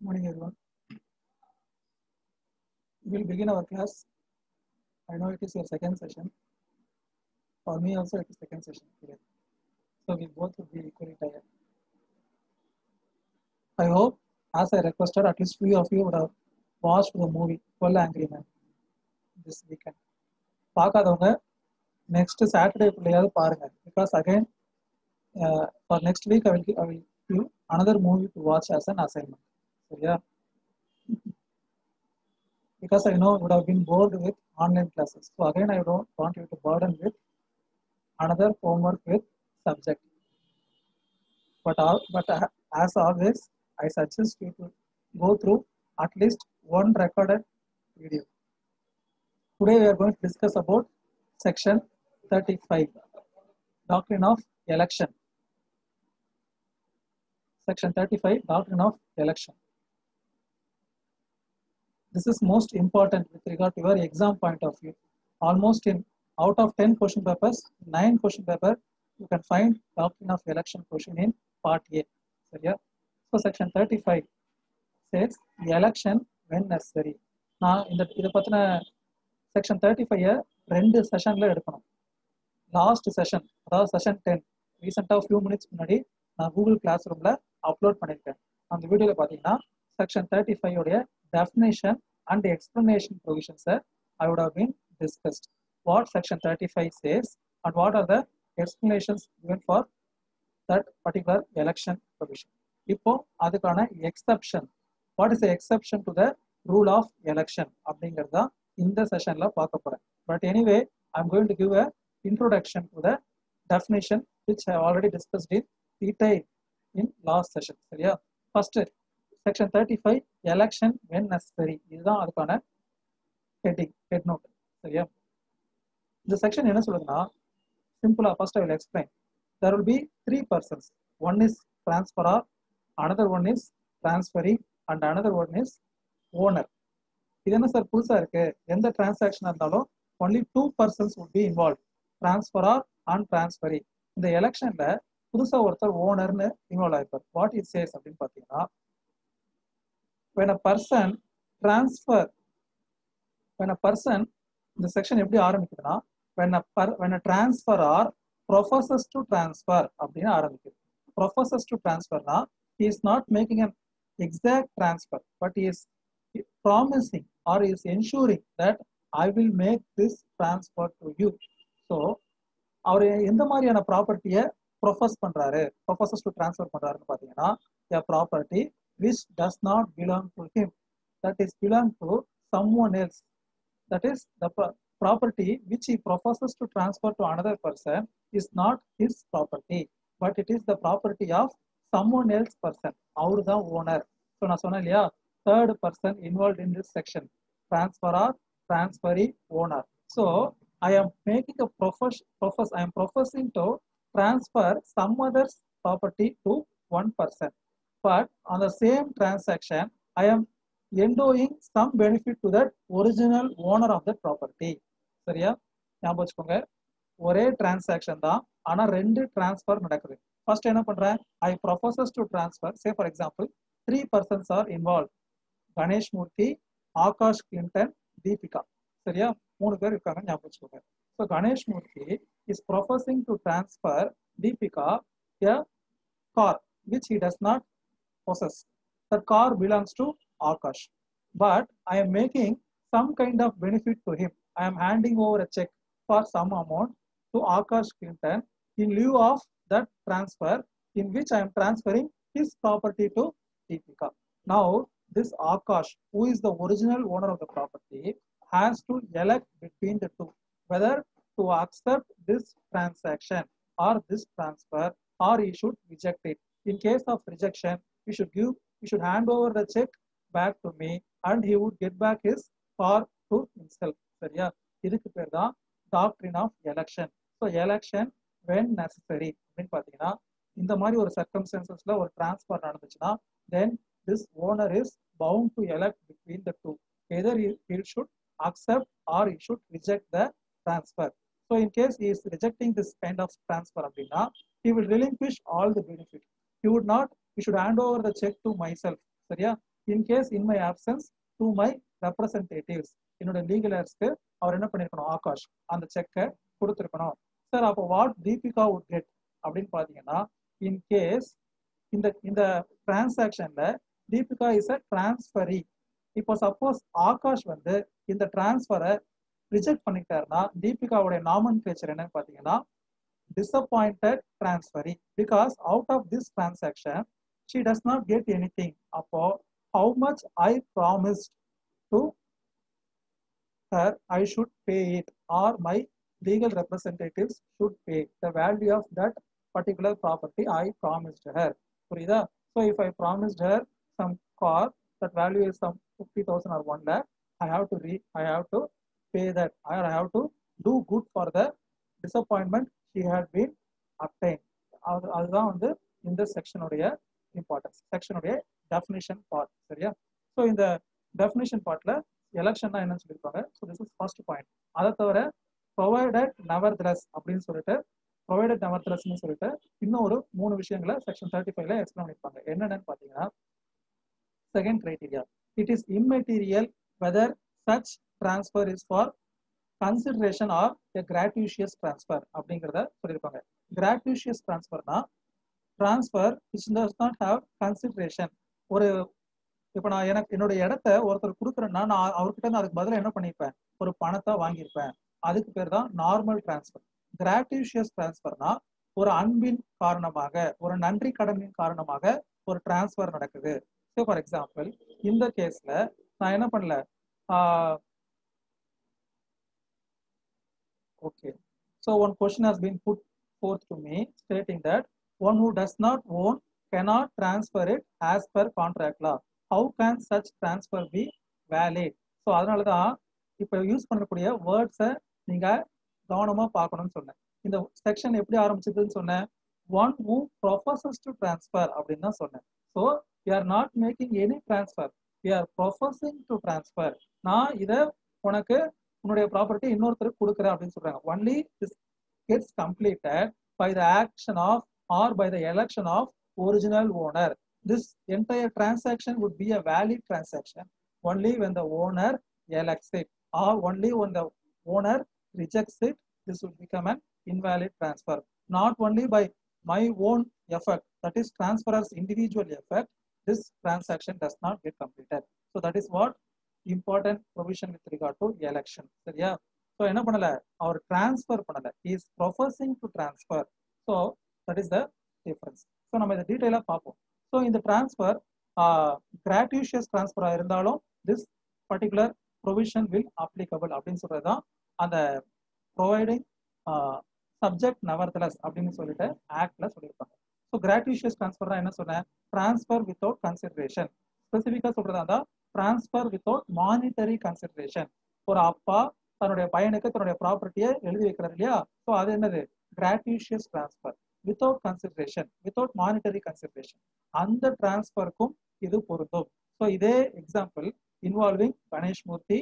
morning, everyone. We'll begin our class. I know it is your second session. For me also it is second session today. So we both will be equally tired. I hope, as I requested, at least few of you would have watched the movie 12 Angry Men this weekend. பார்க்காதவங்க next Saturday பிள்ளையாவது பாருங்க because again for next week I will I will give another movie to watch as an assignment சரியா because I know you would have been bored with online classes. So again, I don't want you to burden with another homework with subject. But all, but uh, as always, I suggest you to go through at least one recorded video. Today we are going to discuss about section 35, doctrine of election. Section 35, doctrine of election this is most important with regard to your exam point of view. Almost in out of 10 question papers, 9 question paper, you can find doctrine of election question in part A. So, yeah. So section 35 says election when necessary. நான் இந்த இதை பற்றின section thirty five ரெண்டு செஷனில் எடுக்கணும் last session அதாவது session ten ரீசெண்டாக few minutes முன்னாடி நான் கூகுள் கிளாஸ் ரூமில் அப்லோட் பண்ணியிருக்கேன் அந்த வீடியோவில் பார்த்தீங்கன்னா section 35 உடைய definition and explanation provisions I would have been discussed. What section 35 says and what are the explanations given for that particular election provision. இப்போ அதுக்கான exception what is exception to the rule of election அப்படிங்கிறது தான் இந்த செஷன்ல பார்க்க போறேன் but anyway I am going to give a introduction to the definition which I already discussed in detail in last session சரியா first section thirty five election when necessary இதுதான் அதுக்கான heading head note சரியா இந்த section என்ன சொல்லுதுன்னா சிம்பிளா first I will explain there will be three persons one is transferor another one is transferee and another one is owner இது என்ன sir புதுசா இருக்கு எந்த டிரான்சாக்ஷன் இருந்தாலும் only two persons would be involve transferor and transferee இந்த எலெக்ஷன்ல புதுசா ஒருத்தர் ஓனர்னு இன்வால்வ் ஆயிருப்பார் வாட் இட் சேஸ் அப்படின்னு பாத்தீங்கன்னா when a person transfer when a person இந்த செக்ஷன் எப்படி ஆரம்பிக்குதுன்னா when a per, when a transferor professes to transfer அப்படின்னு ஆரம்பிக்குது professes to transferனா he is not making an exact transfer but he is promising or he is ensuring that I will make this transfer to you so அவர் எந்த மாதிரியான ப்ராப்பர்ட்டியை profess பண்றாரு ப்ரொஃபசஸ் to transfer பண்றாருன்னு பாத்தீங்கன்னா property which does not belong to him that is belong to someone else that is the property which he professes to transfer to another person is not his property but it is the property of someone else person அவர் தான் owner so நான் சொன்னேன் இல்லையா third person involve in this section transferor transferee owner so I am making a profess profess I am professing to transfer some other's property to one person but on the same transaction, I am endowing some benefit to that original owner of that property. சரியா ஞாபகம் வச்சுக்கோங்க ஒரே transaction தான் ஆனா ரெண்டு transfer நடக்குது first என்ன பண்றேன் I proposes to transfer say for example three persons are involve Ganesh Murthy Akash Clinton Deepika சரியா மூணு பேர் இருக்காங்க ஞாபகம் வச்சுக்கோங்க so Ganesh Murthy is proposing to transfer Deepika a car which he does not possess. The car belongs to Akash. But I am making some kind of benefit to him. I am handing over a check for some amount to Akash Clinton in lieu of that transfer in which I am transferring his property to Deepika. Now, this Akash, who is the original owner of the property, has to elect between the two, whether to accept this transaction or this transfer or he should reject it. In case of rejection, we should give, we should hand over the check back to me and he would get back his car to himself. சரியா இதுக்கு பேர் தான் doctrine of election so election when necessary அப்படின்னு பார்த்தீங்கன்னா இந்த மாதிரி ஒரு சர்க்கம்ஸ்டன்சஸ்ல ஒரு டிரான்ஸ்ஃபர் நடந்துச்சுன்னா then this owner is bound to elect between the two either he should accept or he should reject the transfer so in case is rejecting this kind of transfer அப்படின்னா he will relinquish all the benefit he would not he should hand over the check to myself சரியா in case in my absence to my representatives என்னோட legal ஹேர்ஸ்க்கு அவர் என்ன பண்ணிருக்கணும் ஆகாஷ் அந்த செக்கை கொடுத்துருக்கணும் சார் அப்போ வாட் தீபிகா உட் கெட் அப்படின்னு பார்த்தீங்கன்னா இன் கேஸ் இந்த இந்த டிரான்சாக்ஷன்ல தீபிகா இஸ் அ டிரான்ஸ்ஃபரி இப்போ சப்போஸ் ஆகாஷ் வந்து இந்த டிரான்ஸ்ஃபரை ரிஜெக்ட் பண்ணிட்டாருன்னா தீபிகாவுடைய நாமன் கிளேச்சர் என்னன்னு பார்த்தீங்கன்னா disappointed transferee because out of this transaction she does not get anything அப்போ how much I promised to her I should pay it or my legal representatives should pay the value of that particular property I promised her. புரியுதா So if I promised her some car that value is some 50,000 or 1 lakh, I have to re I have to pay that or I have to do good for the disappointment she had been obtained. அது அதுதான் வந்து இந்த செக்ஷனுடைய importance செக்ஷனுடைய definition part சரியா so இந்த definition பார்ட்ல எலெக்ஷன்னா என்னன்னு சொல்லியிருப்பாங்க so this is first point அதை தவிர ப்ரொவைடட் நவர் திரஸ் அப்படின்னு சொல்லிட்டு ப்ரொவைடட் நவர் திரஸ்னு சொல்லிட்டு இன்னும் ஒரு மூணு விஷயங்களை செக்ஷன் தேர்ட்டி ஃபைவ்ல எக்ஸ்பிளைன் பண்ணியிருப்பாங்க என்னென்னு பார்த்தீங்கன்னா second criteria it is immaterial whether such transfer is for consideration or a gratuitous transfer அப்படிங்கிறத சொல்லியிருப்பாங்க கிராட்டியூஷியஸ் டிரான்ஸ்ஃபர்னா transfer which does not have consideration ஒரு இப்போ நான் எனக்கு என்னோட இடத்த ஒருத்தர் கொடுக்குறேன்னா நான் அவர்கிட்ட நான் அதுக்கு பதிலாக என்ன பண்ணியிருப்பேன் ஒரு பணத்தை வாங்கியிருப்பேன் அதுக்கு பேர் தான் நார்மல் டிரான்ஸ்ஃபர் கிராட்டியூஷியஸ் டிரான்ஸ்ஃபர்னா ஒரு அன்பின் காரணமாக ஒரு நன்றி கடனின் காரணமாக ஒரு டிரான்ஸ்ஃபர் நடக்குது ஸோ ஃபார் எக்ஸாம்பிள் இந்த கேஸ்ல நான் என்ன பண்ணல okay so one question has been put forth to me stating that one who does not own cannot transfer it as per contract law. How can such transfer be valid? So அதனால தான் இப்போ use பண்ணக்கூடிய வேர்ட்ஸை நீங்கள் கவனமாக பார்க்கணும்னு சொன்னேன் இந்த section எப்படி ஆரம்பிச்சதுன்னு சொன்னேன் one who professes to transfer அப்படின்னு தான் சொன்னேன் so you are not making any transfer you are professing to transfer நான் இதை உனக்கு உன்னுடைய ப்ராப்பர்ட்டி இன்னொருத்தருக்கு கொடுக்குறேன் அப்படின்னு சொல்றாங்க only this gets completed by the action of or by the election of original owner. This entire transaction would be a valid transaction only when the owner elects it or only when the owner rejects it. This would become an invalid transfer. Not only by my own effect, that is transferor's individual effect, this transaction does not get completed. So that is what important provision with regard to election. So yeah, so என்ன பண்ணல அவர் transfer பண்ணல is professing to transfer so that is the difference so நம்ம இதை டீட்டெயிலாக பார்ப்போம் so இந்த transfer gratuitous டிரான்ஸ்ஃபராக இருந்தாலும் this particular provision will applicable அப்படின்னு சொல்றது தான் அந்த ப்ரொவைடிங் சப்ஜெக்ட் நவர்தலஸ் அப்படின்னு சொல்லிட்டு ஆக்ட்ல சொல்லியிருப்பாங்க ஸோ கிராட்டியூஷியஸ் டிரான்ஸ்ஃபர் என்ன சொன்னேன் டிரான்ஸ்ஃபர் வித்தவுட் கன்சிடரேஷன் ஸ்பெசிஃபிக்காக சொல்றதா இருந்தால் டிரான்ஸ்ஃபர் வித்தவுட் மானிட்டரி கன்சிடரேஷன் ஒரு அப்பா தன்னுடைய பையனுக்கு தன்னுடைய ப்ராப்பர்ட்டியை எழுதி வைக்கிறார் இல்லையா ஸோ அது என்னது gratuitous transfer without consideration without monetary consideration அந்த டிரான்ஸ்ஃபருக்கும் இது பொருந்தும் ஸோ இதே example involving Ganesh Murthy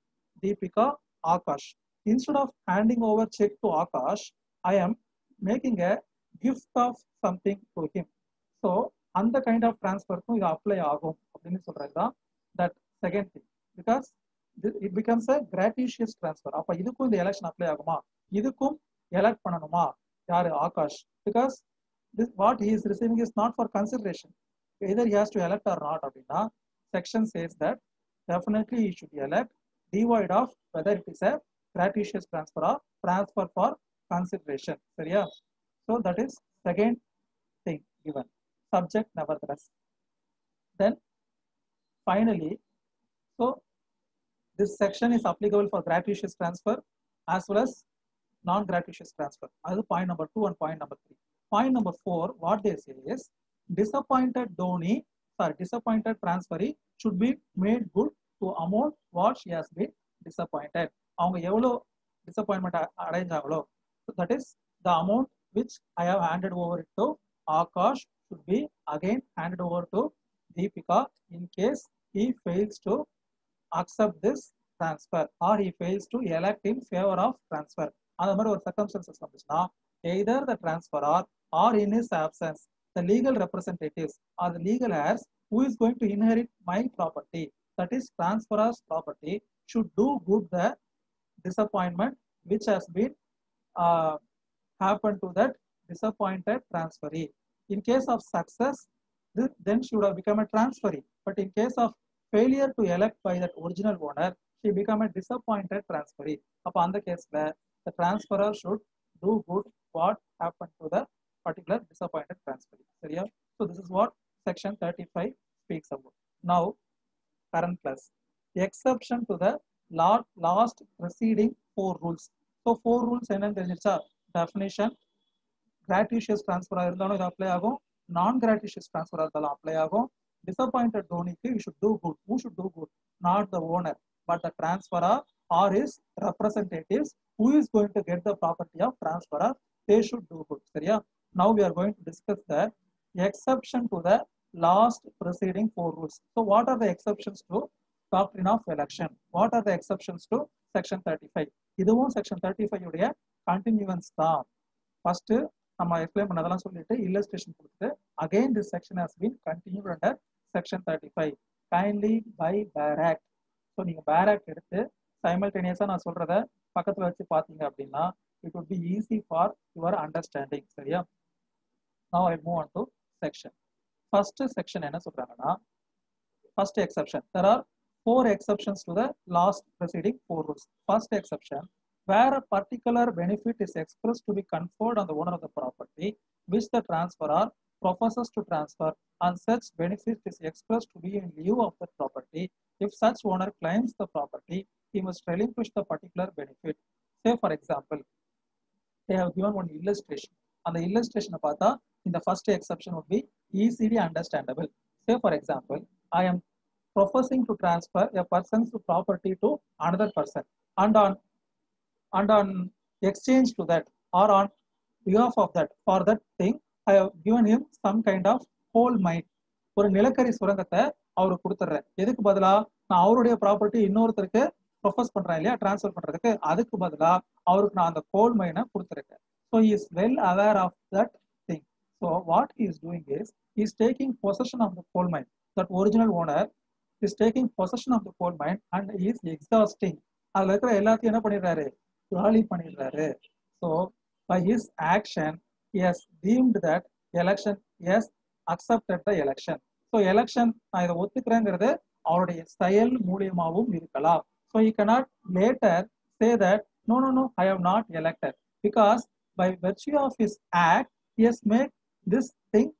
Deepika Akash instead of handing over cheque to Akash I am making a gift of something to him so அந்த கைண்ட் ஆஃப் டிரான்ஸ்ஃபருக்கும் இது அப்ளை ஆகும் அப்படின்னு சொல்றது தான் that second thing because it becomes a gratuitous transfer அப்ப இதுக்கும் இந்த எலெக்ஷன் அப்ளை ஆகுமா இதுக்கும் எலெக்ட் பண்ணணுமா யாரு Akash because this what he is receiving is not for consideration either he has to elect or not அப்படின்னா section says that definitely he should elect divide of whether it is a gratuitous transfer or transfer for consideration சரியா so that is second thing given subject nevertheless then finally so this section is applicable for gratuitous transfer as well as non-gratuitous transfer. That is point number two and point number three. Point number four, what they say is disappointed donee, sorry, disappointed transferee should be made good to amount what she has been disappointed. அவங்க எவ்வளோ disappointment அடைஞ்சாங்களோ that is the amount which I have handed over to Akash should be again handed over to Deepika in case he fails to accept this transfer or he fails to elect in favor of transfer அந்த மாதிரி ஒரு circumstances வந்துச்சுன்னா either the transfer or or in his absence the legal representatives or the legal heirs who is going to inherit my property that is transferor's property should do good the disappointment which has been uh, happened to that disappointed transferee in case of success th- then she would have become a transferee but in case of failure to elect by that original owner she become a disappointed transferee அப்ப அந்த கேஸ்ல the transferor should do good what happened to the particular disappointed transferee சரியா so this is what section 35 speaks about now current class exception to the la- last preceding four rules so four rules என்னன்னு தெரிஞ்சிருச்சா definition கிராட்டிஷியஸ் ட்ரான்ஸ்ஃபரா இருந்தாலும் இது apply ஆகும் நான் கிராட்டிஷியஸ் ட்ரான்ஸ்ஃபரா இருந்தாலும் apply ஆகும் disappointed டோனிக்கு you should do good who should do good not the owner but the transferor or his representatives who is going to get the property of transferor they should do good சரியா now we are going to discuss the exception to the last proceeding four rules so what are the exceptions to doctrine of election what are the exceptions to section thirty five இதுவும் section thirty five உடைய continuance தான் first நம்ம explain பண்ணதெல்லாம் சொல்லிட்டு illustration கொடுத்துட்டு again this section has been continued under section thirty five kindly buy bare act so நீங்கள் bare act எடுத்து சைமல்டேனியஸாக நான் சொல்றத பக்கத்தில் வச்சு பார்த்தீங்க அப்படின்னா it would be easy for your understanding சரியா now I move on to section. First section என்ன சொல்றாங்கன்னா first exception. There are four exceptions to the last preceding four rules. First exception, where a particular benefit is expressed to be conferred on the owner of the property, which the transferor professes to transfer, and such benefit is expressed to be in lieu of the property. If such owner claims the property, he must relinquish the particular benefit. Say, for example, they have given one illustration. அந்த illustration பார்த்தா இந்த first exception would be easily understandable. Say, for example, I am proposing to transfer a person's property to another person, and on and on exchange to that or on behalf of that for that thing I have given him some kind of coal mine ஒரு நிலக்கரி சுரங்கத்தை அவருக்கு கொடுத்துட்றேன் எதுக்கு பதிலா நான் அவருடைய property இன்னொருத்தருக்கு profess பண்றேன் இல்லையா ட்ரான்ஸ்ஃபர் பண்றதுக்கு அதுக்கு பதிலா அவருக்கு நான் அந்த கோல் மைனை கொடுத்துருக்கேன் so is well aware of that thing so what he is doing is is taking possession of the coal mine that original owner is taking possession of the coal mine and is exhausting அதுல இருக்கிற எல்லாத்தையும் என்ன பண்ணிடுறாரு காலி பண்ணிடுறாரு so by his action is deemed that election is accepted the election so election நான் இதை ஒத்துக்கிறேங்கிறது அவருடைய செயல் மூலியமாகவும் இருக்கலாம் so you cannot later say that no no no I have not elected because by virtue of his act is make this thing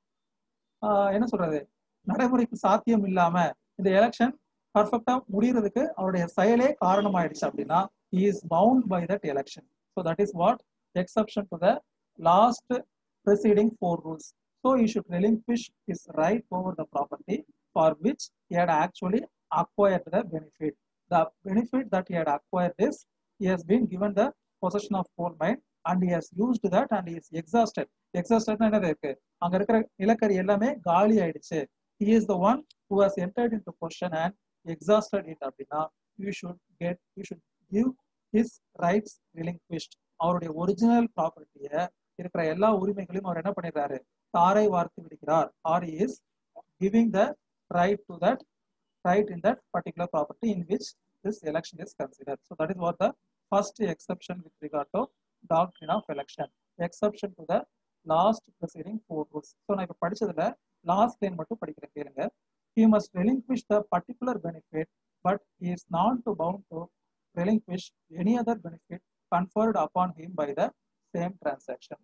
என்ன சொல்றது நடைமுறைக்கு சாத்தியம் இல்லாம இந்த எலெக்ஷன் பர்ஃபெக்டா முடியறதுக்கு அவருடைய செயலே காரணமாயிடுச்சு அப்படின்னா he is bound by that election. So that is what exception to the last preceding four rules. So he should relinquish his right over the property for which he had actually acquired the benefit. The benefit that he had acquired is he has been given the possession of coal mine and he has used that and he is exhausted. Exhausted என்னது இருக்கு அங்க இருக்கிற நிலக்கரி எல்லாமே காலி ஆயிடுச்சு he is the one who has entered into question and exhausted it அப்படின்னா you should get you should give his rights relinquished அவருடைய ஒரிஜினல் ப்ராப்பர்ட்டிய இருக்கிற எல்லா உரிமைகளையும் அவர் என்ன பண்ணிடுறாரு தாரை வார்த்து விடுகிறார் or is giving the right to that right in that particular property in which this election is consider so that is what the first exception with regard to doctrine of election exception to the last proceeding four rules so நான் இப்போ படிச்சதுல last line மட்டும் படிக்கிறேன் கேளுங்க he must relinquish the particular benefit but he is not to bound to relinquish any other benefit conferred upon him by the same transaction.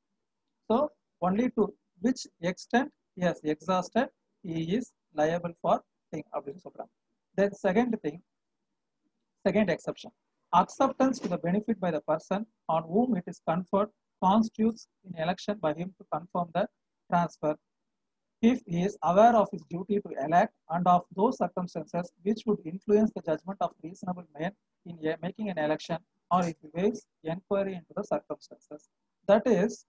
So only to which extent he has exhausted, he is liable for thing அப்படின்னு சொல்றாங்க. Then second thing, second exception, acceptance to the benefit by the person on whom it is conferred constitutes in election by him to confirm the transfer if he is aware of his duty to elect and of those circumstances which would influence the judgment of reasonable men in a- making an election or if he waives inquiry into the circumstances. That is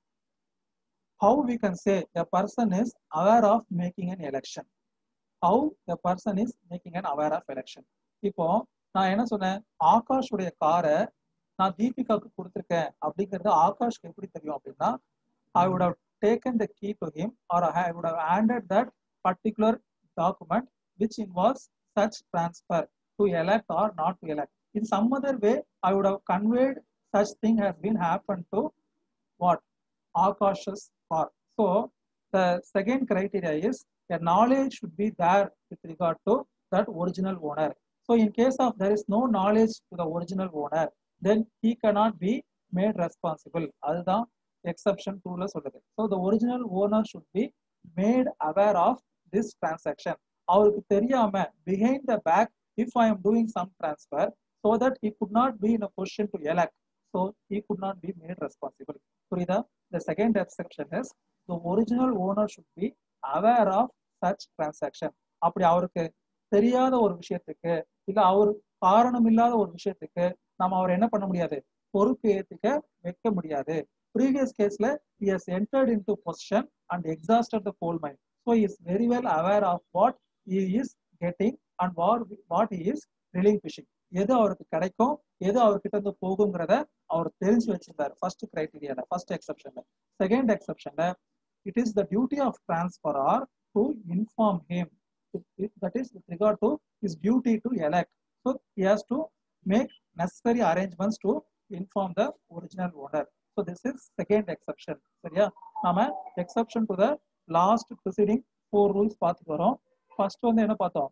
how we can say a person is aware of making an election. How a person is making an aware of election. இப்போ நான் என்ன சொன்னேன் ஆகாஷுடைய காரை நான் தீபிகாவுக்கு கொடுத்துருக்கேன் அப்படிங்கிறது ஆகாஷ்க்கு எப்படி தெரியும் அப்படின்னா ஐ would have taken the key to him or I would have handed that particular document which involves such transfer to elect or not to elect. In some other way, I would have conveyed such thing has been happened to what? Akash's car. So the second criteria is a knowledge should be there with regard to that original owner. So in case of there is no knowledge to the original owner, then he cannot be made responsible. அதுதான் exception டூல சொல்லுது. So the original owner should be made aware of this transaction. அவருக்கு தெரியாம behind the back if I am doing some transfer so that he could not be in a position to elect. So he could not be made responsible. புரியுதா? The second exception is the original owner should be aware of such transaction. அப்படி அவருக்கு தெரியாத ஒரு விஷயத்துக்கு இல்ல அவர் காரணம் இல்லாத ஒரு விஷயத்துக்கு நம்ம அவர் என்ன பண்ண முடியாது பொறுப்பு ஏத்துக்க வைக்க முடியாது ப்ரீவியஸ் கேஸ்ல he has entered into possession and exhausted the coal mine so he is very well aware of what he is getting and what what he is relinquishing எது அவருக்கு கிடைக்கும் எது அவர்கிட்ட இருந்து போகுங்கிறத அவர் தெரிஞ்சு வச்சிருந்தாரு ஃபர்ஸ்ட் கிரைட்டீரியால ஃபர்ஸ்ட் எக்ஸப்ஷன்ல செகண்ட் எக்ஸப்ஷன்ல it is the duty of transferor to inform him that is with regard to his duty to elect. So he has to make necessary arrangements to inform the original owner. So this is second exception. சரியா நாம exception to the last preceding four rules பார்த்துட்டு வரோம் first வந்து என்ன பார்த்தோம்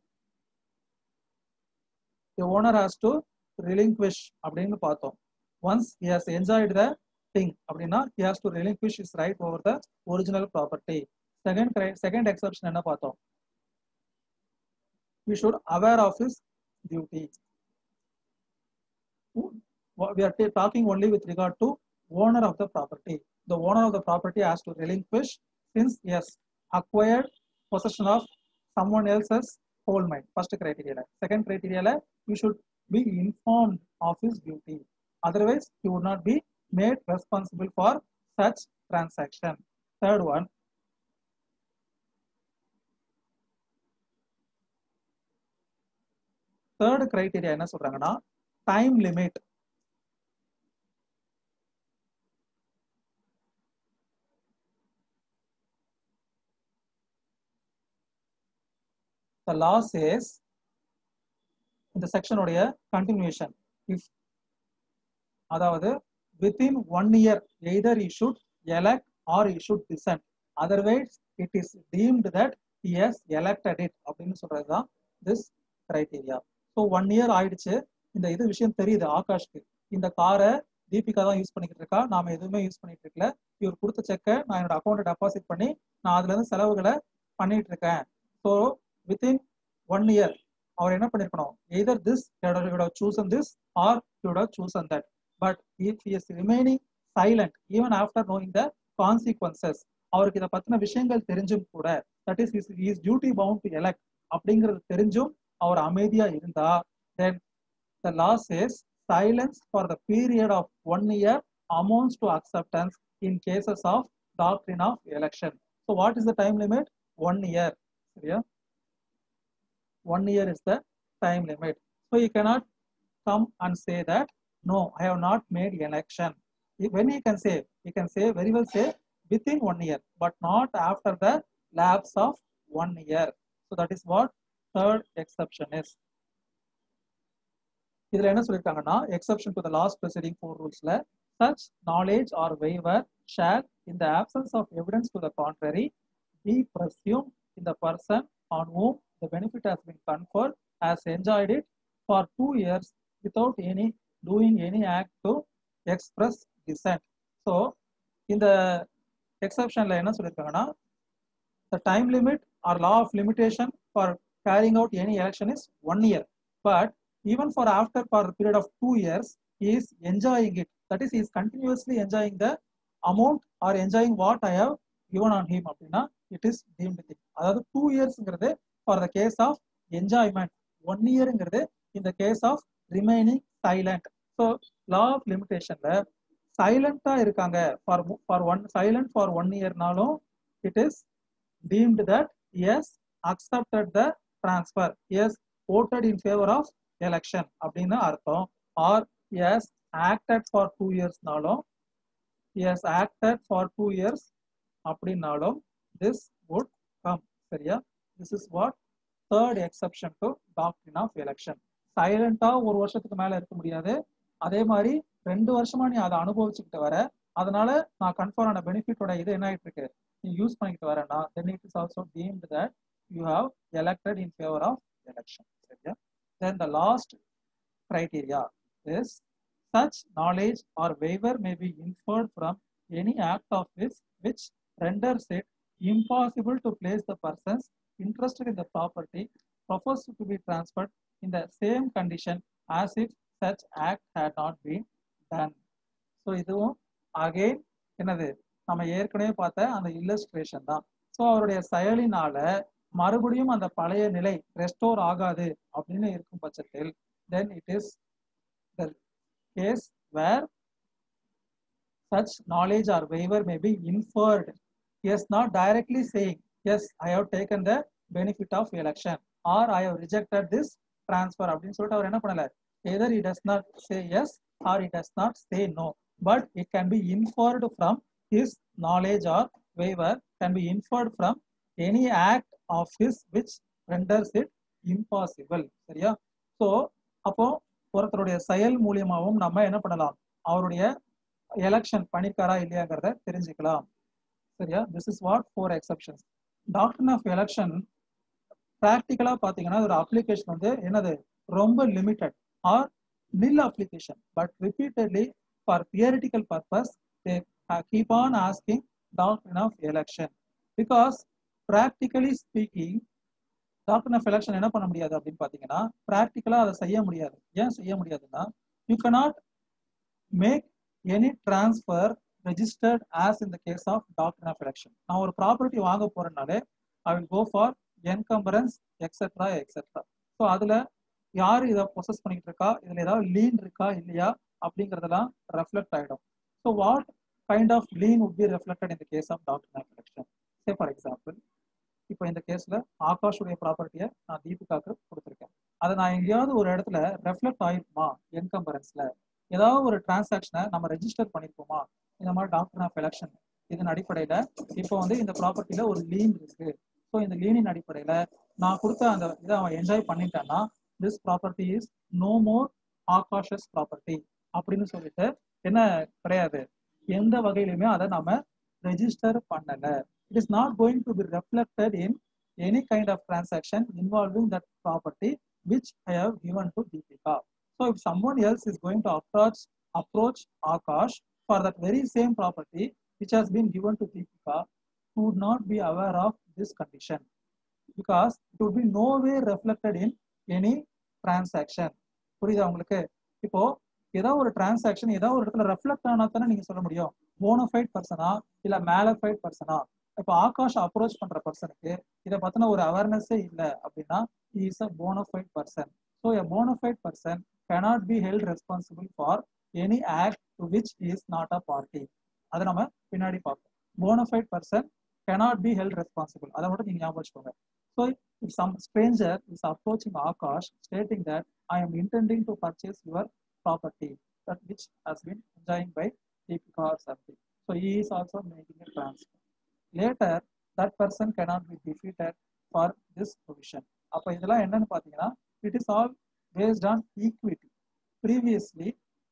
the owner has to relinquish அப்படின்னு பார்த்தோம் once he has enjoyed the thing அப்படின்னா he has to relinquish his right over the original property second second exception என்ன பார்த்தோம் we should aware of his duty. We are talking only with regard to owner of the property. The owner of the property has to relinquish since he has acquired possession of someone else's coal mine. First criteria. Second criteria, you should be informed of his duty. Otherwise, he would not be made responsible for such transaction. Third one, third criteria என்ன சொல்றாங்கன்னா time limit the law says இந்த செக்ஷனுடைய continuation if அதாவது within one year either he should elect or he should dissent otherwise it is deemed that he has elected it அப்படின்னு சொல்றது தான் this criteria so one year ஆயிடுச்சு இந்த இது விஷயம் தெரியுது ஆகாஷ்க்கு இந்த காரை தீபிகா தான் யூஸ் பண்ணிக்கிட்டு இருக்கா நாம எதுவுமே யூஸ் பண்ணிட்டு இருக்கல இவர் கொடுத்த செக்கை நான் என்னோட அக்கௌண்ட்டை டெபாசிட் பண்ணி நான் அதுல இருந்து செலவுகளை பண்ணிட்டு இருக்கேன் ஸோ வித்தின் ஒன் இயர் அவர் என்ன பண்ணிருக்கணும் either this chosen this or you'd chosen that but if is remaining silent even after knowing the consequences அவருக்கு இதை பத்தின விஷயங்கள் தெரிஞ்சும் கூட that is is is duty bound to elect அப்படிங்கிறது தெரிஞ்சும் அவர் அமைதியா இருந்தா then the law says silence for the period of one year amounts to acceptance in cases of doctrine of election so what is the time limit one year சரியா one year is the time limit. So you cannot come and say that, no, I have not made election. When he can say, he can say, very well say, within one year, but not after the lapse of one year. So that is what third exception is. இதுல என்ன சொல்லிருக்காங்கன்னா exception to the last preceding four ரூல்ஸ்ல such knowledge or waiver shall in the absence of evidence to the contrary be presume in the person on whom the benefit has been conferred has enjoyed it for two years without any doing any act to express dissent. So, இந்த எக்ஸப்ஷன்ல என்ன சொல்லியிருக்காங்கன்னா the time limit or law of limitation for carrying out any election is one year. But even for after for a period of two years, he is enjoying it. That is, he is continuously enjoying the amount or enjoying what I have given on him அப்படின்னா it is deemed thing அதாவது two இயர்ஸ்ங்கிறது for the case of enjoyment one இயருங்கிறது இந்த case of remaining silent so law of லிமிடேஷன்ல சைலண்டா இருக்காங்க for for one silent for one இயர்னாலும் it is deemed that is accepted the transfer is voted in favour of election அப்படின்னு அர்த்தம் or is acted for two இயர்ஸ்னாலும் is acted for two years அப்படின்னாலும் this would come சரியா this is what third exception to doctrine of election சைலண்டா ஒரு வருஷத்துக்கு மேல இருக்க முடியாது அதே மாதிரி ரெண்டு வருஷமா நீ அதை அனுபவிச்சுக்கிட்டு வர அதனால நான் கன்ஃபார்ம் ஆன பெனிஃபிட்டோட இது என்ன ஆயிட்டு இருக்கு நீ யூஸ் பண்ணிக்கிட்டு வரேன்னா then it is also deemed that you have elected in favour of election சரியா then the last criteria is such knowledge or waiver may be inferred from any act of this which renders it impossible to place the persons interested in the property proposed to be transferred in the same condition as if such act had not been done. So இதுவும் again என்னது நம்ம ஏற்கனவே பார்த்த அந்த illustration தான் so அவருடைய செயலினால மறுபடியும் அந்த பழைய நிலை ரெஸ்டோர் ஆகாது அப்படின்னு இருக்கும் பட்சத்தில் then it is the case where such knowledge or waiver may be inferred. He is not directly saying, yes, I have taken the benefit of election or I have rejected this transfer அப்படின்னு சொல்லிட்டு அவர் என்ன பண்ணல either he does not say yes or he does not say no but it can be inferred from his knowledge or waiver can be inferred from any act of his which renders it impossible சரியா so அப்போ ஒருத்தருடைய செயல் மூலியமாகவும் நம்ம என்ன பண்ணலாம் அவருடைய election பண்ணிருக்காரா இல்லையாங்கிறத தெரிஞ்சுக்கலாம் சரியா this is what four exceptions doctrine of election ப்ராக்டிக்கலா பாத்தீங்கன்னா ஒரு அப்ளிகேஷன் வந்து என்னது ரொம்ப limited or nil application but repeatedly for theoretical purpose they keep on asking doctrine of election because practically speaking doctrine of election என்ன பண்ண முடியாது அப்படின்னு பாத்தீங்கன்னா ப்ராக்டிக்கலா அதை செய்ய முடியாது ஏன் செய்ய முடியாதுன்னா you cannot make any transfer registered as in the case of doctrine of election நான் ஒரு ப்ராப்பர்ட்டி வாங்க போறேனாலே I will go for encumbrance etcetera etcetera so அதுல யார் இதை ப்ரொசஸ் பண்ணிட்டு இருக்கா இதுல ஏதாவது லீன் இருக்கா இல்லையா அப்படிங்கறதெல்லாம் ரெஃப்ளெக்ட் ஆயிடும் so what kind of lien would be reflected in the case of doctrine of election say for example இப்போ இந்த கேஸ்ல ஆகாஷுடைய ப்ராப்பர்ட்டியை நான் தீபிகாக்கு கொடுத்துருக்கேன் அதை நான் எங்கேயாவது ஒரு இடத்துல ரெஃப்ளெக்ட் ஆயிருக்குமா என்கம்பரன்ஸ்ல ஏதாவது ஒரு டிரான்சாக்ஷனை நம்ம ரெஜிஸ்டர் பண்ணிருப்போமா இந்த மாதிரி டாக்டர் ஆஃப் எலெக்ஷன் இதன் அடிப்படையில இப்போ வந்து இந்த ப்ராப்பர்ட்டில ஒரு லீன் இருக்கு ஸோ இந்த லீனின் அடிப்படையில நான் கொடுத்த அந்த இதை அவன் என்ஜாய் பண்ணிட்டான்னா this property is no more Akash's property அப்படின்னு சொல்லிட்டு என்ன கிடையாது எந்த வகையிலுமே அதை நாம ரெஜிஸ்டர் பண்ணல it is not going to be reflected in any kind of transaction involving that property which I have given to Deepika. So if someone else is going to approach approach Akash for that very same property which has been given to Deepika, who would not be aware of this condition because it would be no way reflected in any transaction. புரியுதா உங்களுக்கு இப்போ ஏதோ ஒரு transaction ஏதோ ஒரு இடத்துல reflect ஆனா தானே நீங்க சொல்ல முடியும் போனோஃபைட் பர்சனா இல்ல மேலஃபைட் பர்சனா இப்போ ஆகாஷ் அப்ரோச் பண்ற பர்சனுக்கு இதை பத்தின ஒரு அவேர்னஸே இல்லை அப்படின்னா is a bona fide person so a bona fide person cannot be held responsible for any act to which he is not a party அதை நம்ம பின்னாடி பார்ப்போம் bona fide person cannot be held responsible அதை மட்டும் நீங்க ஞாபகம் வச்சுக்கோங்க so if some stranger is approaching Akash stating that I am intending to purchase your property that which has been enjoying by Deepika or something. So he is also making a transfer. Later, that person cannot be defeated for this provision. அப்ப இதெல்லாம் என்னன்னு பாத்தீங்கன்னா it is all based on equity previously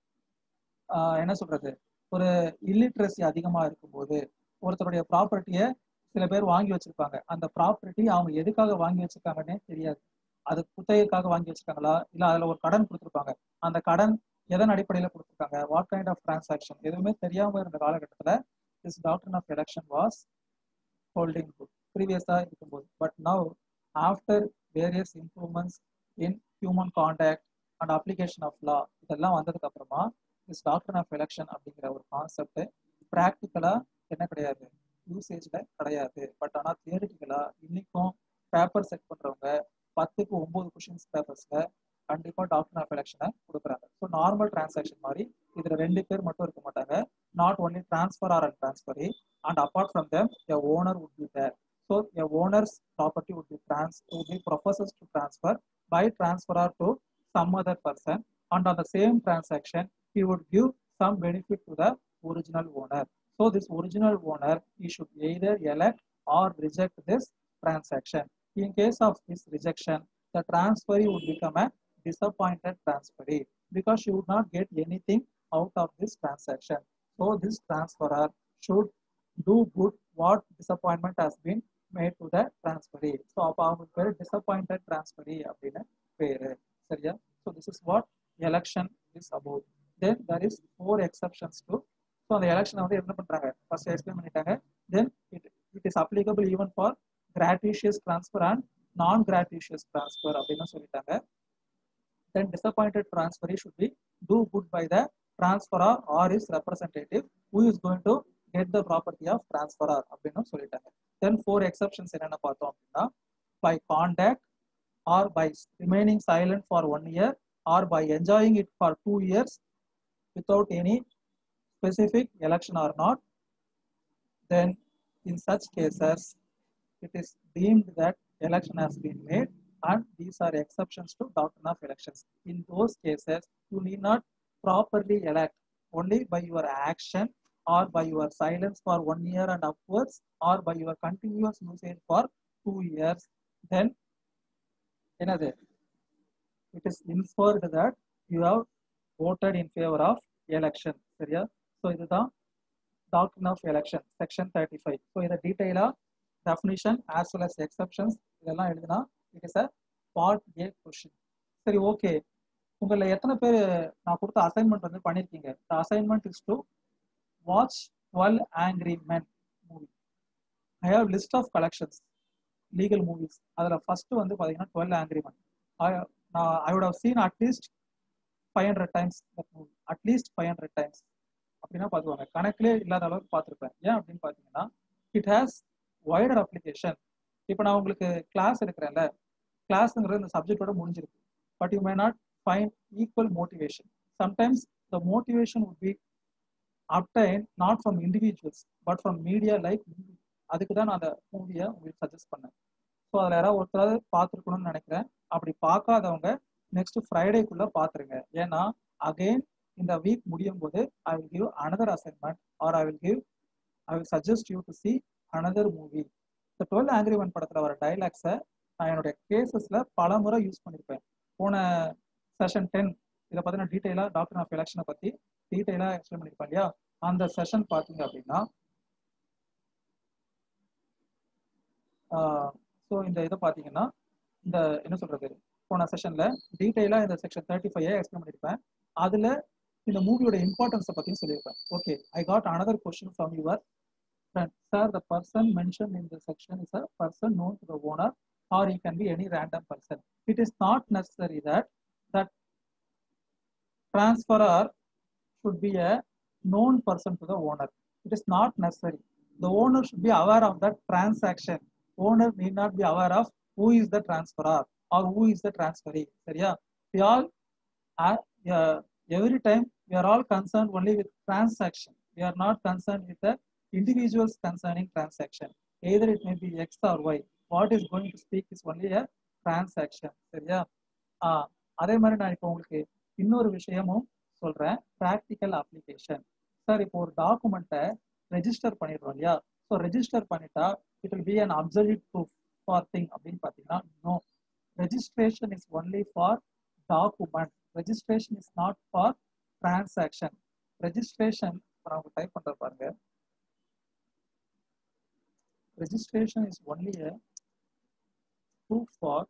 என்ன சொல்றது ஒரு illiteracy அதிகமா இருக்கும்போது ஒருத்தருடைய ப்ராப்பர்ட்டியை சில பேர் வாங்கி வச்சிருப்பாங்க அந்த ப்ராப்பர்ட்டி அவங்க எதுக்காக வாங்கி வச்சிருக்காங்கன்னே தெரியாது அது குத்தகைக்காக வாங்கி வச்சிருக்காங்களா இல்ல அதுல ஒரு கடன் கொடுத்துருப்பாங்க அந்த கடன் எதன் அடிப்படையில கொடுத்துருக்காங்க வாட் கைண்ட் ஆஃப் டிரான்சாக்ஷன் எதுவுமே தெரியாம இருந்த காலகட்டத்துல this doctrine of election was holding good ப்ரீவியஸா இருக்கும்போது but now after various improvements in human contact and application of law இதெல்லாம் வந்ததுக்கு அப்புறமா திஸ் டாக்டர் ஆஃப் எலெக்ஷன் அப்படிங்கிற ஒரு கான்செப்ட் ப்ராக்டிக்கலா என்ன கிடையாது யூசேஜ்ல கிடையாது பட் ஆனா தியரிட்டிக்கலா இன்னைக்கும் பேப்பர் செட் பண்றவங்க பத்துக்கு ஒன்பது கொஷின்ஸ் பேப்பர்ஸ்ல கண்டிப்பா டாக்டர் ஆஃப் எலெக்ஷனை கொடுக்குறாங்க ஸோ நார்மல் டிரான்சாக்ஷன் மாதிரி இதுல ரெண்டு பேர் மட்டும் இருக்க மாட்டாங்க not only transfer or transferee and apart from them a owner would be there so a owner's property would be trans would be professors to transfer by transfer to some other person and on the same transaction he would give some benefit to the original owner so this original owner he should either elect or reject this transaction In case of this rejection, the transferee would become a disappointed transferee because she would not get anything out of this transaction. So this transferor should do good what disappointment has been made to the transferee. So அப்போ அவங்களுக்கு பேர் disappointed transferee அப்படின்னு பேரு சரியா So this is what election is about. Then there is four exceptions to so அந்த எலெக்ஷனை வந்து என்ன பண்றாங்க ஃபர்ஸ்ட் எக்ஸ்பிளைன் பண்ணிட்டாங்க then it it is applicable even for gratuitous transfer and non gratuitous transfer அப்படின்னு சொல்லிட்டாங்க then disappointed transfer should be to good by the transferer or is representative who is going to get the property of transferer அப்படின்னு சொல்லிட்டாங்க then four exceptions என்னென்ன பார்த்தோம் அப்படின்னா by contact or by remaining silent for one year or by enjoying it for two years without any specific election or not, then in such cases, it is deemed that election has been made and these are exceptions to doctrine of elections. In those cases, you need not properly elect only by your action or by your silence for one year and upwards or by your continuous usage for two years. Then, another, it is inferred that you have voted in favor of election. சரியா so இதுதான் doctrine of election section thirty five so இதை டீட்டெயிலாக definition as well as exceptions இதெல்லாம் எழுதினா it is a part A question சரி okay உங்களில் எத்தனை பேர் நான் கொடுத்த அசைன்மெண்ட் வந்து பண்ணியிருக்கீங்க the assignment is to watch twelve angry men movie I have list of collections legal movies அதில் ஃபர்ஸ்ட் வந்து பார்த்தீங்கன்னா டுவெல் ஆங்கிரி மென் நான் I would have seen at least five hundred times that movie at least five hundred times அப்படின்னா பார்த்துவாங்க கணக்கிலே இல்லாத அளவுக்கு பார்த்துருப்பேன் ஏன் அப்படின்னு பார்த்தீங்கன்னா இட் ஹேஸ் வைடர் அப்ளிகேஷன் இப்போ நான் உங்களுக்கு கிளாஸ் எடுக்கிறேன்ல கிளாஸுங்கிறது இந்த சப்ஜெக்டோட முடிஞ்சிருக்கு but you may not find equal motivation sometimes the motivation would be obtained not from individuals but from media like movie அதுக்கு தான் நான் அந்த மூவியை உங்களுக்கு சஜஸ்ட் பண்ணேன் ஸோ அதில் யாராவது ஒருத்தராவது பார்த்துருக்கணும்னு நினைக்கிறேன் அப்படி பார்க்காதவங்க நெக்ஸ்ட் ஃப்ரைடேக்குள்ள பாத்துருங்க ஏன்னா அகைன் இந்த வீக் முடியும் போது I will give another assignment or I will give I will suggest you to see another movie இந்த டுவெல் ஆங்கிரிமெண்ட் படத்துல வர டைலாக்ஸை நான் என்னுடைய கேசஸ்ல பல முறை யூஸ் பண்ணியிருப்பேன் போன செஷன் டென் இதை பத்தின டீட்டெயிலா டாக்டர் ஆஃப் எலெக்ஷனை பத்தி டீட்டெயிலா எக்ஸ்பிளைன் பண்ணியிருப்பேன் இல்லையா அந்த செஷன் பார்த்தீங்க அப்படின்னா ஸோ இந்த இதை பார்த்தீங்கன்னா இந்த என்ன சொல்றது போன செஷன்ல டீடைலா இந்த செக்ஷன் தேர்ட்டி ஃபைவ் எக்ஸ்பிளைன் பண்ணிருப்பேன் அதுல இந்த மூவியோட இம்பார்ட்டன்ஸை பத்தியும் சொல்லியிருப்பேன் okay I got another question from your friend sir the person mention in the section is a person known to the owner or he can be any random person it is not necessary that that transferor should be a known person to the owner. It is not necessary. The owner should be aware of that transaction. Owner need not be aware of who is the transferor or who is the transferee. சரியா we all are uh, every time we are all concerned only with transaction. We are not concerned with the individuals concerning transaction. Either it may be X or Y. What is going to speak is only a transaction. சரியா ஆஹ் அதே மாதிரி நான் இப்போ உங்களுக்கு இன்னொரு விஷயமும் சொல்றேன் practical application sir இப்போ ஒரு டாக்குமெண்ட்டை ரெஜிஸ்டர் பண்ணிடுறோம் இல்லையா ஸோ ரெஜிஸ்டர் பண்ணிட்டா it will be an absolute proof for thing அப்படின்னு பார்த்தீங்கன்னா no registration is only for document registration is not for transaction registration நம்ம டைப் பண்ற பாருங்க registration is only a proof for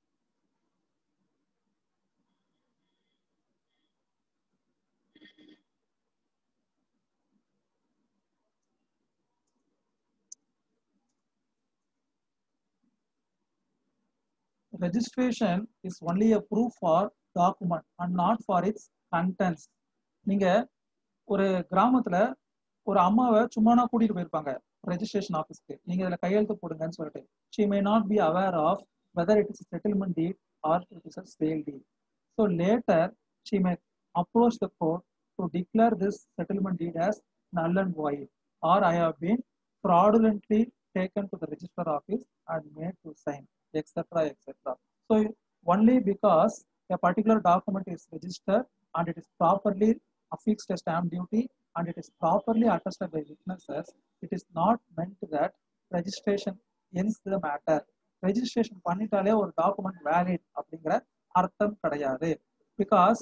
registration is only a proof for document and not for its contents நீங்க ஒரு கிராமத்துல ஒரு அம்மாவை சும்மானா கூட்டிட்டு போயிருப்பாங்க ரெஜிஸ்ட்ரேஷன் ஆஃபீஸ்க்கு நீங்க இதுல கையெழுத்து போடுங்கன்னு சொல்லிட்டு she may not be aware of whether it is settlement deed or it is a sale deed so later she may approach the court to declare this settlement deed as null and void or I have been fraudulently taken to the register office and made to sign etc etc so only because a particular document is registered and it is properly affixed a stamp duty and it is properly attested by witnesses it is not meant that registration ends the matter registration பண்ணிட்டாலே ஒரு document valid அப்படிங்கிற அர்த்தம் கிடையாது because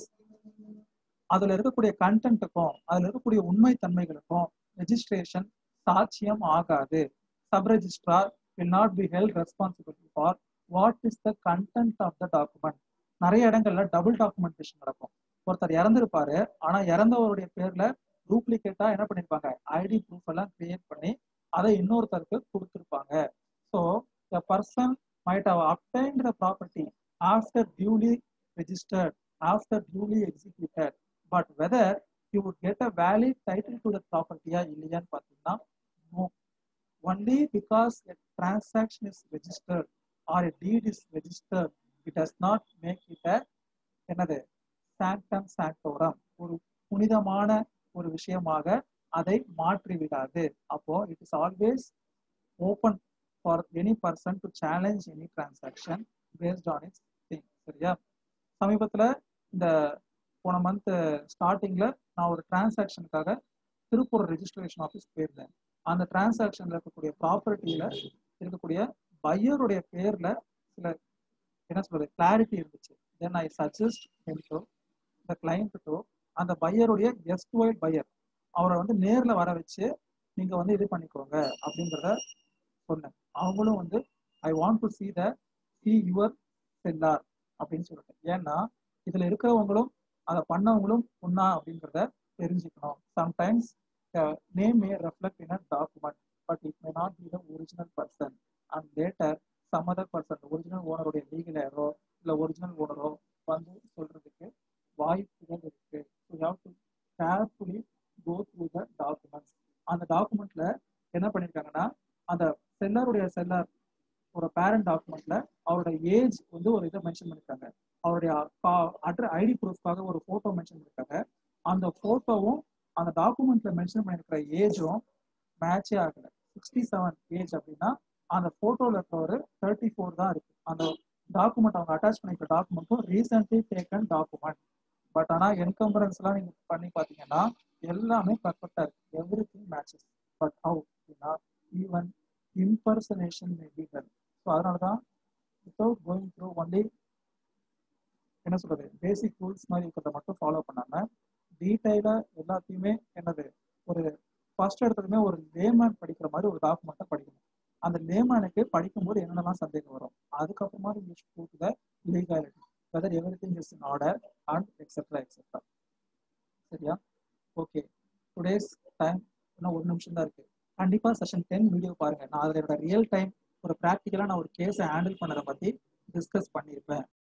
அதுல இருக்கக்கூடிய கண்டென்ட்டுக்கும் அதுல இருக்கக்கூடிய உண்மை தன்மைகளுக்கும் ரெஜிஸ்ட்ரேஷன் சாட்சியம் ஆகாது sub registrar will not be held responsibility for what is the content of the document நிறைய இடங்கள்ல டபுள் டாக்குமெண்டேஷன் நடக்கும் ஒருத்தர் இறந்திருப்பாரு ஆனா இறந்தவருடைய பேர்ல டூப்ளிகேட்டா என்ன பண்ணிருப்பாங்க ஐடி ப்ரூஃப் எல்லாம் கிரியேட் பண்ணி அதை இன்னொருத்தருக்கு கொடுத்துருப்பாங்க so the person might have obtained the property after duly registered after duly executed but whether you would get a valid title to the ப்ராப்பர்ட்டியா இல்லையான்னு பார்த்தீங்கன்னா no only because a transaction is registered or a deed is registered it does not make it a என்னது sanctum சாங்டோரம் ஒரு புனிதமான ஒரு விஷயமாக அதை மாற்றி விடாது அப்போ it is always open for any person to challenge any transaction based on its thing சரியா சமீபத்தில் இந்த போன மந்த் ஸ்டார்டிங்கில் நான் ஒரு டிரான்சாக்ஷனுக்காக திருப்பூர் ரெஜிஸ்ட்ரேஷன் ஆஃபீஸ் போயிருந்தேன் அந்த டிரான்சாக்ஷனில் இருக்கக்கூடிய ப்ராப்பர்ட்டியில் இருக்கக்கூடிய பையருடைய பேரில் சில என்ன சொல்றது கிளாரிட்டி இருந்துச்சு then I suggest him to the client to அந்த பையருடைய கெஸ்ட் ஒய்ட் பையர் அவரை வந்து நேரில் வர வச்சு நீங்கள் வந்து இது பண்ணிக்கோங்க அப்படின்றத சொன்னேன் அவங்களும் வந்து I want to see the see your seller அப்படின்னு சொல்லிட்டு ஏன்னா இதில் இருக்கிறவங்களும் அதை பண்ணவங்களும் ஒன்னா அப்படின்றத தெரிஞ்சுக்கணும் sometimes name may reflect in a document but it may not be the original person and later some other person original ஓனருடைய லீகல் ஏரோ இல்லை ஒரிஜினல் ஓனரோ வந்து சொல்றதுக்கு வாய்ப்புகள் இருக்கு so have to carefully go through the documents அந்த டாக்குமெண்ட்ல என்ன பண்ணியிருக்காங்கன்னா அந்த செல்லருடைய செல்லர் ஒரு பேரண்ட் டாக்குமெண்ட்ல அவரோட ஏஜ் வந்து ஒரு இதை மென்ஷன் பண்ணிருக்காங்க அவருடைய அட்ர ஐடி ப்ரூஃப்காக ஒரு போட்டோ மென்ஷன் பண்ணிருக்காங்க அந்த போட்டோவும் அந்த டாக்குமெண்ட்ல மென்ஷன் பண்ணிருக்கிற ஏஜும் மேட்சே ஆகல சிக்ஸ்டி செவன் ஏஜ் அப்படின்னா அந்த போட்டோல இருக்கிற தேர்ட்டி ஃபோர் தான் இருக்கு அந்த டாக்குமெண்ட் அவங்க அட்டாச் பண்ணிக்கிற டாக்குமெண்ட்டும் ரீசென்ட்லி டேக்கன் டாக்குமெண்ட் பட் ஆனா என்கம்பரன்ஸ் எல்லாம் நீங்க பண்ணி பாத்தீங்கன்னா எல்லாமே பர்ஃபெக்டா இருக்கு everything matches but how அப்படின்னா even impersonation may be help so அதனால தான் வித்தவுட் கோயிங் த்ரூ ஒன்லி என்ன சொல்றது பேசிக் ரூல்ஸ் மாதிரி இருக்கிறத மட்டும் ஃபாலோ பண்ணாம டீட்டெயிலா எல்லாத்தையுமே என்னது ஒரு ஃபர்ஸ்ட் எடுத்ததுமே ஒரு லேமேன் படிக்கிற மாதிரி ஒரு டாக்குமெண்ட்டை படிக்கணும் அந்த லேமேனுக்கு படிக்கும்போது என்னென்னலாம் சந்தேகம் வரும் அதுக்கப்புறமா use to the legality whether everything is in order and etcetera etcetera சரியா ஓகே டுடேஸ் டைம் இன்னும் ஒரு நிமிஷம் தான் இருக்கு கண்டிப்பா செஷன் டென் வீடியோ பாருங்க நான் அதோட ரியல் டைம் ஒரு ப்ராக்டிக்கலா நான் ஒரு கேஸை ஹேண்டில் பண்ணதை பத்தி டிஸ்கஸ் பண்ணியிருப்பேன்